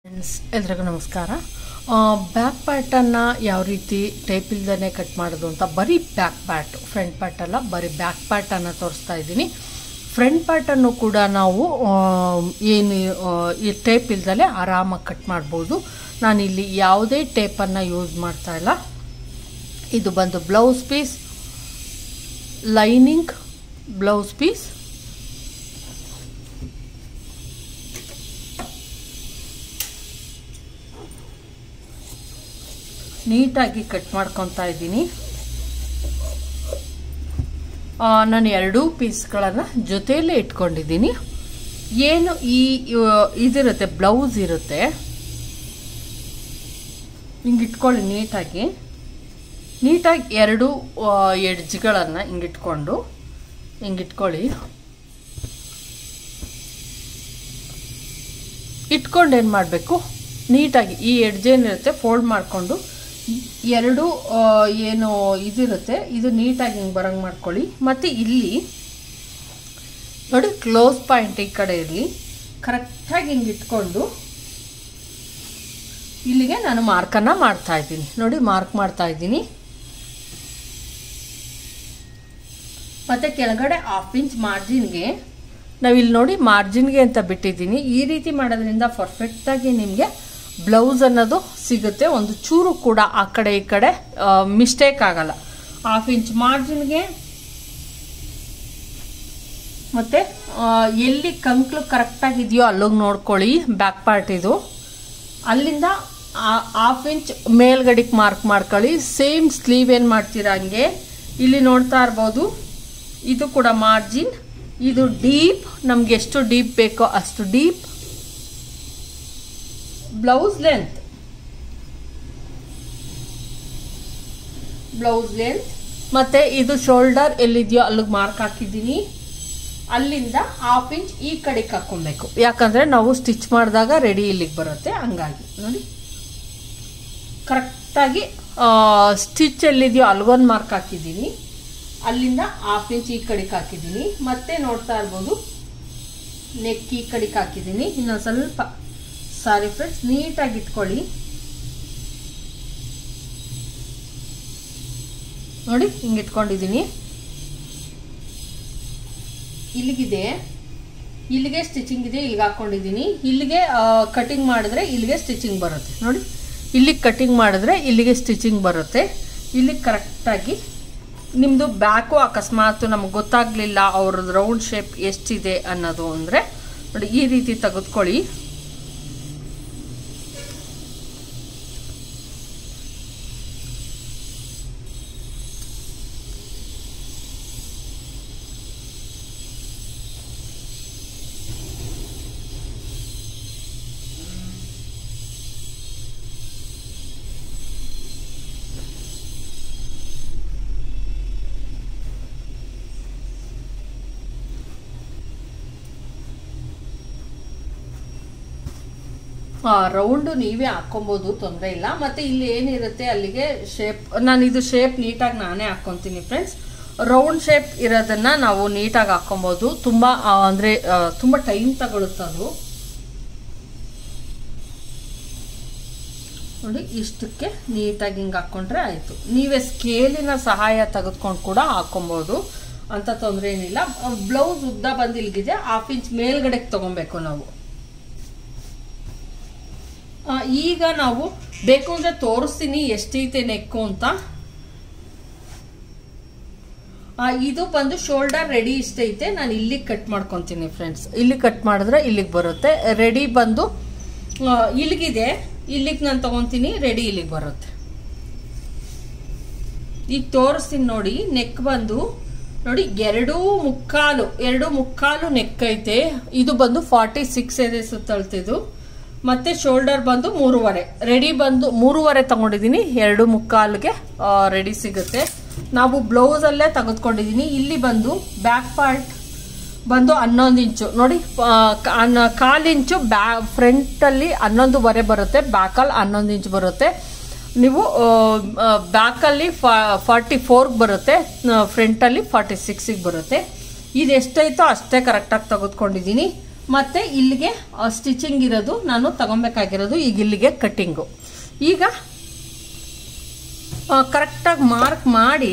friends ಎಲ್ರಿಗೂ ನಮಸ್ಕಾರ back ಪ್ಯಾಟನ್ನು ಯಾವ ರೀತಿ ಟೈಪ್ ಇಲ್ದೇ ಕಟ್ ಮಾಡೋದು ಅಂತ ಬರೀ ಬ್ಯಾಕ್ ಪ್ಯಾಟ್ ಫ್ರಂಟ್ ಪ್ಯಾಟ್ ಅಲ್ಲ ಬರೀ ಬ್ಯಾಕ್ ಪ್ಯಾಟನ್ನು ತೋರಿಸ್ತಾ ಇದ್ದೀನಿ ಫ್ರಂಟ್ ಪ್ಯಾಟನ್ನು ಕೂಡ ನಾವು ಆ, ಏನು ಆ, ಈ ಟೇಪ್ ಇಲ್ದಲೆ ಆರಾಮಾಗಿ ಕಟ್ ಮಾಡ್ಬೋದು ನಾನಿಲ್ಲಿ ಯಾವುದೇ ಟೇಪನ್ನು ಯೂಸ್ ಮಾಡ್ತಾ ಇಲ್ಲ ಇದು ಬಂದು blouse piece lining blouse piece ನೀಟಾಗಿ ಕಟ್ ಮಾಡ್ಕೊತಾ ಇದ್ದೀನಿ ಆ, ನಾನು ಎರಡೂ ಪೀಸ್ಗಳನ್ನು ಜೊತೆಯಲ್ಲೇ ಇಟ್ಕೊಂಡಿದ್ದೀನಿ ಏನು ಈ ಇವ- ಇದಿರುತ್ತೆ ಬ್ಲೌಸ್ ಇರುತ್ತೆ ಹಿಂಗೆ ಇಟ್ಕೊಳ್ಳಿ ನೀಟಾಗಿ ನೀಟಾಗಿ ಎರಡು ಎಡ್ಜ್ಗಳನ್ನು ಹಿಂಗಿಟ್ಕೊಂಡು ಹಿಂಗಿಟ್ಕೊಳ್ಳಿ ಇಟ್ಕೊಂಡು ಏನು ಮಾಡಬೇಕು ನೀಟಾಗಿ ಈ ಎಡ್ಜ್ ಏನಿರುತ್ತೆ ಫೋಲ್ಡ್ ಮಾಡಿಕೊಂಡು ಎರಡು ಆ, ಏನು ಇದಿರುತ್ತೆ ಇದು ನೀಟಾಗಿ ಹಿಂಗೆ ಬರಂಗೆ ಮಾಡ್ಕೊಳ್ಳಿ ಮತ್ತು ಇಲ್ಲಿ ನೋಡಿ ಕ್ಲೋಸ್ ಪಾಯಿಂಟ್ ಈ ಕಡೆ ಇರಲಿ ಕರೆಕ್ಟಾಗಿ ಹಿಂಗೆ ಇಟ್ಕೊಂಡು ಇಲ್ಲಿಗೆ ನಾನು ಮಾರ್ಕನ್ನು ಮಾಡ್ತಾ ಇದ್ದೀನಿ ನೋಡಿ ಮಾರ್ಕ್ ಮಾಡ್ತಾ ಇದ್ದೀನಿ ಮತ್ತು ಕೆಳಗಡೆ ಹಾಫ್ ಇಂಚ್ ಮಾರ್ಜಿನ್ಗೆ ನಾವಿಲ್ಲಿ ನೋಡಿ ಮಾರ್ಜಿನ್ಗೆ ಅಂತ ಬಿಟ್ಟಿದ್ದೀನಿ ಈ ರೀತಿ ಮಾಡೋದ್ರಿಂದ ಪರ್ಫೆಕ್ಟಾಗಿ ನಿಮಗೆ ಬ್ಲೌಸ್ ಅನ್ನೋದು ಸಿಗುತ್ತೆ ಒಂದು ಚೂರು ಕೂಡ ಆ ಕಡೆ ಈ ಕಡೆ ಮಿಸ್ಟೇಕ್ ಆಗಲ್ಲ ಹಾಫ್ ಇಂಚ್ ಮಾರ್ಜಿನ್ಗೆ ಮತ್ತು ಎಲ್ಲಿ ಕಂಕ್ಳು ಕರೆಕ್ಟಾಗಿದೆಯೋ ಅಲ್ಲಿಗೆ ನೋಡ್ಕೊಳ್ಳಿ ಬ್ಯಾಕ್ ಪಾರ್ಟ್ ಇದು ಅಲ್ಲಿಂದ ಹಾಫ್ ಇಂಚ್ ಮೇಲ್ಗಡೆಗೆ ಮಾರ್ಕ್ ಮಾಡ್ಕೊಳ್ಳಿ ಸೇಮ್ ಸ್ಲೀವ್ ಏನು ಮಾಡ್ತೀರಾ ಹಂಗೆ ಇಲ್ಲಿ ನೋಡ್ತಾ ಇರ್ಬೋದು ಇದು ಕೂಡ ಮಾರ್ಜಿನ್ ಇದು ಡೀಪ್ ನಮ್ಗೆ ಎಷ್ಟು ಡೀಪ್ ಬೇಕೋ ಅಷ್ಟು deep blouse length blouse length ಮತ್ತೆ ಇದು ಶೋಲ್ಡರ್ ಎಲ್ಲಿದೆಯೋ ಅಲ್ಲಿಗೆ ಮಾರ್ಕ್ ಹಾಕಿದ್ದೀನಿ ಅಲ್ಲಿಂದ ಹಾಫ್ ಇಂಚ್ ಈ ಕಡೆಗೆ ಹಾಕೊಬೇಕು ಯಾಕಂದ್ರೆ ನಾವು ಸ್ಟಿಚ್ ಮಾಡಿದಾಗ ರೆಡಿ ಇಲ್ಲಿಗೆ ಬರುತ್ತೆ ಹಂಗಾಗಿ ನೋಡಿ ಕರೆಕ್ಟಾಗಿ ಸ್ಟಿಚ್ ಎಲ್ಲಿದೆಯೋ ಅಲ್ಗೊಂದು ಮಾರ್ಕ್ ಹಾಕಿದ್ದೀನಿ ಅಲ್ಲಿಂದ ಹಾಫ್ ಇಂಚ್ ಈ ಕಡೆಗೆ ಹಾಕಿದ್ದೀನಿ ಮತ್ತೆ ನೋಡ್ತಾ ಇರ್ಬೋದು ನೆಕ್ ಈ ಕಡೆಗೆ ಹಾಕಿದ್ದೀನಿ ಇನ್ನೊಂದು ಸ್ವಲ್ಪ ಸಾರಿ ಫ್ರೆಂಡ್ಸ್ ನೀಟಾಗಿ ಇಟ್ಕೊಳ್ಳಿ ನೋಡಿ ಹಿಂಗೆ ಇಟ್ಕೊಂಡಿದ್ದೀನಿ ಇಲ್ಲಿಗಿದೆ ಇಲ್ಲಿಗೆ ಸ್ಟಿಚಿಂಗ್ ಇದೆ ಇಲ್ಲಿಗೆ ಹಾಕೊಂಡಿದ್ದೀನಿ ಇಲ್ಲಿಗೆ ಕಟಿಂಗ್ ಮಾಡಿದ್ರೆ ಇಲ್ಲಿಗೆ ಸ್ಟಿಚಿಂಗ್ ಬರುತ್ತೆ ನೋಡಿ ಇಲ್ಲಿಗೆ ಕಟಿಂಗ್ ಮಾಡಿದ್ರೆ ಇಲ್ಲಿಗೆ ಸ್ಟಿಚಿಂಗ್ ಬರುತ್ತೆ ಇಲ್ಲಿಗೆ ಕರೆಕ್ಟಾಗಿ ನಿಮ್ಮದು ಬ್ಯಾಕು ಅಕಸ್ಮಾತ್ ನಮ್ಗೆ ಗೊತ್ತಾಗಲಿಲ್ಲ ಅವ್ರದ್ದು ರೌಂಡ್ ಶೇಪ್ ಎಷ್ಟಿದೆ ಅನ್ನೋದು ಅಂದರೆ ನೋಡಿ ಈ ರೀತಿ ತೆಗೆದುಕೊಳ್ಳಿ ರೌಂಡು ನೀವೇ ಹಾಕೊಬೋದು ತೊಂದರೆ ಇಲ್ಲ ಮತ್ತೆ ಇಲ್ಲಿ ಏನಿರುತ್ತೆ ಅಲ್ಲಿಗೆ ಶೇಪ್ ನಾನು ಇದು ಶೇಪ್ ನೀಟಾಗಿ ನಾನೇ ಹಾಕ್ಕೊತೀನಿ ಫ್ರೆಂಡ್ಸ್ ರೌಂಡ್ ಶೇಪ್ ಇರೋದನ್ನ ನಾವು ನೀಟಾಗಿ ಹಾಕೊಬೋದು ತುಂಬ ಆ, ಅಂದ್ರೆ ಆ, ತುಂಬ ಟೈಮ್ ತಗೊಳುತ್ತೆ ಅದು ನೋಡಿ ಇಷ್ಟಕ್ಕೆ ನೀಟಾಗಿ ಹಿಂಗೆ ಹಾಕ್ಕೊಂಡ್ರೆ ಆಯಿತು ನೀವೇ ಸ್ಕೇಲಿನ ಸಹಾಯ ತೆಗೆದುಕೊಂಡು ಕೂಡ ಹಾಕೊಬೋದು ಅಂತ ತೊಂದರೆ ಏನಿಲ್ಲ ಬ್ಲೌಸ್ ಉದ್ದ ಬಂದು ಇಲ್ಲಿಗಿದೆ ಹಾಫ್ ಇಂಚ್ ಮೇಲ್ಗಡೆಗೆ ತಗೊಬೇಕು ನಾವು ಆ, ಈಗ ನಾವು ಬೇಕು ಅಂದ್ರೆ ತೋರಿಸ್ತೀನಿ ಎಷ್ಟೈತೆ ನೆಕ್ಕು ಅಂತ ಆ, ಇದು ಬಂದು ಶೋಲ್ಡರ್ ರೆಡಿ ಇಷ್ಟೈತೆ ನಾನು ಇಲ್ಲಿಗೆ ಕಟ್ ಮಾಡ್ಕೊತೀನಿ ಫ್ರೆಂಡ್ಸ್ ಇಲ್ಲಿ ಕಟ್ ಮಾಡಿದ್ರೆ ಇಲ್ಲಿಗೆ ಬರುತ್ತೆ ರೆಡಿ ಬಂದು ಆ, ಇಲ್ಲಿಗಿದೆ ಇಲ್ಲಿಗೆ ನಾನು ತಗೊಂತೀನಿ ರೆಡಿ ಇಲ್ಲಿಗೆ ಬರುತ್ತೆ ಈಗ ತೋರಿಸ್ತೀನಿ ನೋಡಿ ನೆಕ್ ಬಂದು ನೋಡಿ ಎರಡು ಮುಕ್ಕಾಲು ಎರಡು ಮುಕ್ಕಾಲು ನೆಕ್ ಐತೆ ಇದು ಬಂದು ಫಾರ್ಟಿ ಸಿಕ್ಸ್ ಇದೆ ಸುತ್ತಳ್ತಿದ್ದು ಮತ್ತೆ ಶೋಲ್ಡರ್ ಬಂದು ಮೂರುವರೆ ರೆಡಿ ಬಂದು ಮೂರುವರೆ ತಗೊಂಡಿದ್ದೀನಿ ಎರಡು ಮುಕ್ಕಾಲ್ಗೆ ರೆಡಿ ಸಿಗುತ್ತೆ ನಾವು ಬ್ಲೌಸ್ ಅಲ್ಲೇ ತೆಗೆದುಕೊಂಡಿದ್ದೀನಿ ಇಲ್ಲಿ ಬಂದು ಬ್ಯಾಕ್ ಪಾರ್ಟ್ ಬಂದು ಹನ್ನೊಂದು ಇಂಚು ನೋಡಿ ಆ, ಕ- ಹನ್ನ- ಕಾಲು ಇಂಚು ಬ್ಯಾ ಫ್ರಂಟಲ್ಲಿ ಹನ್ನೊಂದುವರೆ ಬರುತ್ತೆ ಬ್ಯಾಕಲ್ಲಿ ಹನ್ನೊಂದು ಇಂಚು ಬರುತ್ತೆ ನೀವು ಬ್ಯಾಕಲ್ಲಿ ಫಾರ್ಟಿ ಫೋರ್ಗೆ ಬರುತ್ತೆ ಫ್ರಂಟಲ್ಲಿ ಫಾರ್ಟಿ ಸಿಕ್ಸಿಗೆ ಬರುತ್ತೆ ಇದು ಎಷ್ಟೈತೋ ಅಷ್ಟೇ ಕರೆಕ್ಟಾಗಿ ತೆಗೆದುಕೊಂಡಿದ್ದೀನಿ ಮತ್ತೆ ಇಲ್ಲಿಗೆ ಸ್ಟಿಚಿಂಗ್ ಇರೋದು ನಾನು ತಗೊಬೇಕಾಗಿರೋದು ಈಗ ಇಲ್ಲಿಗೆ ಕಟ್ಟಿಂಗು ಈಗ ಕರೆಕ್ಟಾಗಿ ಮಾರ್ಕ್ ಮಾಡಿ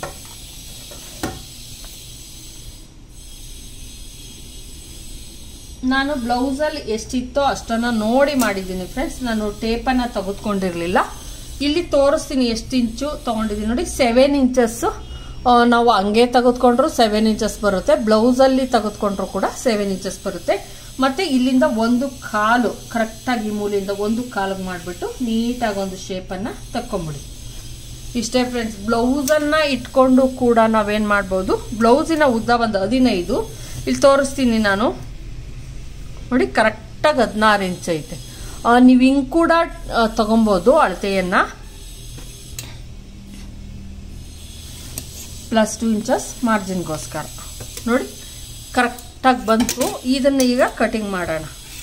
ನಾನು ಬ್ಲೌಸಲ್ಲಿ ಎಷ್ಟಿತ್ತೋ ಅಷ್ಟನ್ನು ನೋಡಿ ಮಾಡಿದ್ದೀನಿ ಫ್ರೆಂಡ್ಸ್ ನಾನು ಟೇಪನ್ನು ತೆಗೆದುಕೊಂಡಿರಲಿಲ್ಲ ಇಲ್ಲಿ ತೋರಿಸ್ತೀನಿ ಎಷ್ಟು ಇಂಚು ತೊಗೊಂಡಿದ್ದೀನಿ ನೋಡಿ ಸೆವೆನ್ ಇಂಚಸ್ಸು ನಾವು ಹಂಗೆ ತೆಗೆದುಕೊಂಡ್ರು ಸೆವೆನ್ ಇಂಚಸ್ ಬರುತ್ತೆ ಬ್ಲೌಸಲ್ಲಿ ತೆಗೆದುಕೊಂಡ್ರು ಕೂಡ ಸೆವೆನ್ ಇಂಚಸ್ ಬರುತ್ತೆ ಮತ್ತೆ ಇಲ್ಲಿಂದ ಒಂದು ಕಾಲು ಕರೆಕ್ಟಾಗಿ ಮೂಲೆಯಿಂದ ಒಂದು ಕಾಲಿಗೆ ಮಾಡಿಬಿಟ್ಟು ನೀಟಾಗಿ ಒಂದು ಶೇಪನ್ನು ತಕ್ಕೊಂಬಿಡಿ ಇಷ್ಟೇ ಫ್ರೆಂಡ್ಸ್ ಬ್ಲೌಸನ್ನು ಇಟ್ಕೊಂಡು ಕೂಡ ನಾವೇನು ಮಾಡ್ಬೋದು ಬ್ಲೌಸಿನ ಉದ್ದ ಒಂದು ಹದಿನೈದು ಇಲ್ಲಿ ತೋರಿಸ್ತೀನಿ ನಾನು ನೋಡಿ ಕರೆಕ್ಟಾಗಿ ಹದಿನಾರು ಇಂಚ್ ಐತೆ ನೀವು ಹಿಂಗೆ ಕೂಡ ತಗೊಬೋದು ಅಳತೆಯನ್ನು ಪ್ಲಸ್ ಟು ಇಂಚಸ್ ಮಾರ್ಜಿನ್ಗೋಸ್ಕರ ನೋಡಿ ಕರೆಕ್ಟಾಗಿ ಬಂತು ಇದನ್ನು ಈಗ ಕಟಿಂಗ್ ಮಾಡೋಣ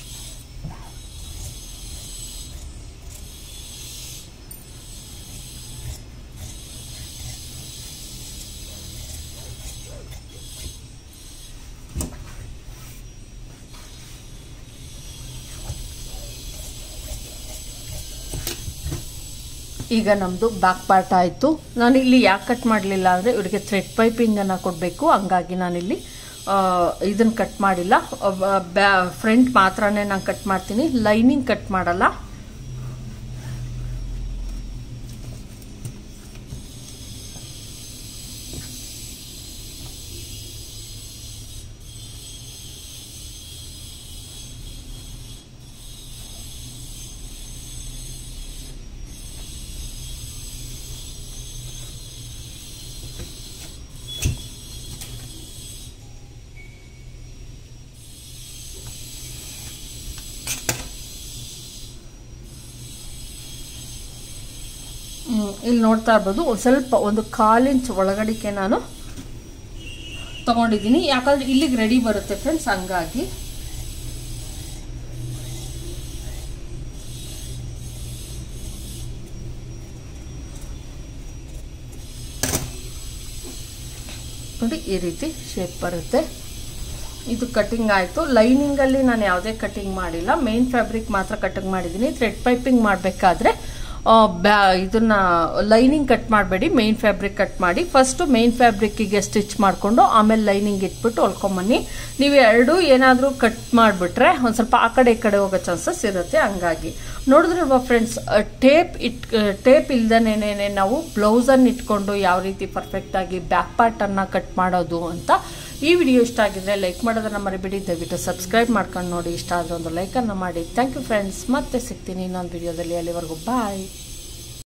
ಈಗ ನಮ್ಮದು ಬ್ಯಾಕ್ ಪಾರ್ಟ್ ಆಯಿತು ನಾನು ಇಲ್ಲಿ ಯಾಕೆ ಕಟ್ ಮಾಡಲಿಲ್ಲ ಅಂದರೆ ಇವರಿಗೆ ಥ್ರೆಡ್ ಪೈಪಿಂಗನ್ನು ಕೊಡಬೇಕು ಹಂಗಾಗಿ ನಾನಿಲ್ಲಿ ಇದನ್ನು ಕಟ್ ಮಾಡಿಲ್ಲ ಬ್ಯಾ ಫ್ರಂಟ್ ಮಾತ್ರನೇ ನಾನು ಕಟ್ ಮಾಡ್ತೀನಿ ಲೈನಿಂಗ್ ಕಟ್ ಮಾಡಲ್ಲ ಇಲ್ಲಿ ನೋಡ್ತಾ ಇರ್ಬೋದು ಒಂದು ಸ್ವಲ್ಪ ಒಂದು ಕಾಲಿಂಚ್ ಒಳಗಡಿಕೆ ನಾನು ತಗೊಂಡಿದ್ದೀನಿ ಯಾಕಂದ್ರೆ ಇಲ್ಲಿಗೆ ರೆಡಿ ಬರುತ್ತೆ ಫ್ರೆಂಡ್ಸ್ ಹಂಗಾಗಿ ನೋಡಿ ಈ ರೀತಿ ಶೇಪ್ ಬರುತ್ತೆ ಇದು ಕಟಿಂಗ್ ಆಯಿತು ಲೈನಿಂಗಲ್ಲಿ ನಾನು ಯಾವುದೇ ಕಟಿಂಗ್ ಮಾಡಿಲ್ಲ ಮೇನ್ ಫ್ಯಾಬ್ರಿಕ್ ಮಾತ್ರ ಕಟಿಂಗ್ ಮಾಡಿದ್ದೀನಿ ಥ್ರೆಡ್ ಪೈಪಿಂಗ್ ಮಾಡಬೇಕಾದ್ರೆ ಬ್ಯಾ ಇದನ್ನ ಲೈನಿಂಗ್ ಕಟ್ ಮಾಡಬೇಡಿ ಮೇನ್ ಫ್ಯಾಬ್ರಿಕ್ ಕಟ್ ಮಾಡಿ ಫಸ್ಟು ಮೇನ್ ಫ್ಯಾಬ್ರಿಕ್ಕಿಗೆ ಸ್ಟಿಚ್ ಮಾಡಿಕೊಂಡು ಆಮೇಲೆ ಲೈನಿಂಗ್ ಇಟ್ಬಿಟ್ಟು ಹೊಲ್ಕೊಂಬನ್ನಿ ನೀವು ಎರಡೂ ಏನಾದರೂ ಕಟ್ ಮಾಡಿಬಿಟ್ರೆ ಒಂದು ಸ್ವಲ್ಪ ಆ ಕಡೆ ಈ ಕಡೆ ಹೋಗೋ ಚಾನ್ಸಸ್ ಇರುತ್ತೆ ಹಂಗಾಗಿ ನೋಡಿದ್ರಲ್ವಾ ಫ್ರೆಂಡ್ಸ್ ಟೇಪ್ ಇಟ್ ಟೇಪ್ ಇಲ್ದನೇನೆ ನಾವು ಬ್ಲೌಸನ್ನು ಇಟ್ಕೊಂಡು ಯಾವ ರೀತಿ ಪರ್ಫೆಕ್ಟಾಗಿ ಬ್ಯಾಕ್ ಪಾರ್ಟನ್ನು ಕಟ್ ಮಾಡೋದು ಅಂತ ಈ ವಿಡಿಯೋ ಇಷ್ಟ ಆಗಿದ್ರೆ ಲೈಕ್ ಮಾಡೋದನ್ನ ಮರಿಬೇಡಿ ದಯವಿಟ್ಟು ಸಬ್ಸ್ಕ್ರೈಬ್ ಮಾಡ್ಕೊಂಡು ನೋಡಿ ಇಷ್ಟ ಆದರೆ ಒಂದು ಲೈಕನ್ನು ಮಾಡಿ ಥ್ಯಾಂಕ್ ಯು ಫ್ರೆಂಡ್ಸ್ ಮತ್ತೆ ಸಿಗ್ತೀನಿ ಇನ್ನೊಂದು ವಿಡಿಯೋದಲ್ಲಿ ಅಲ್ಲಿವರೆಗೂ ಬಾಯ್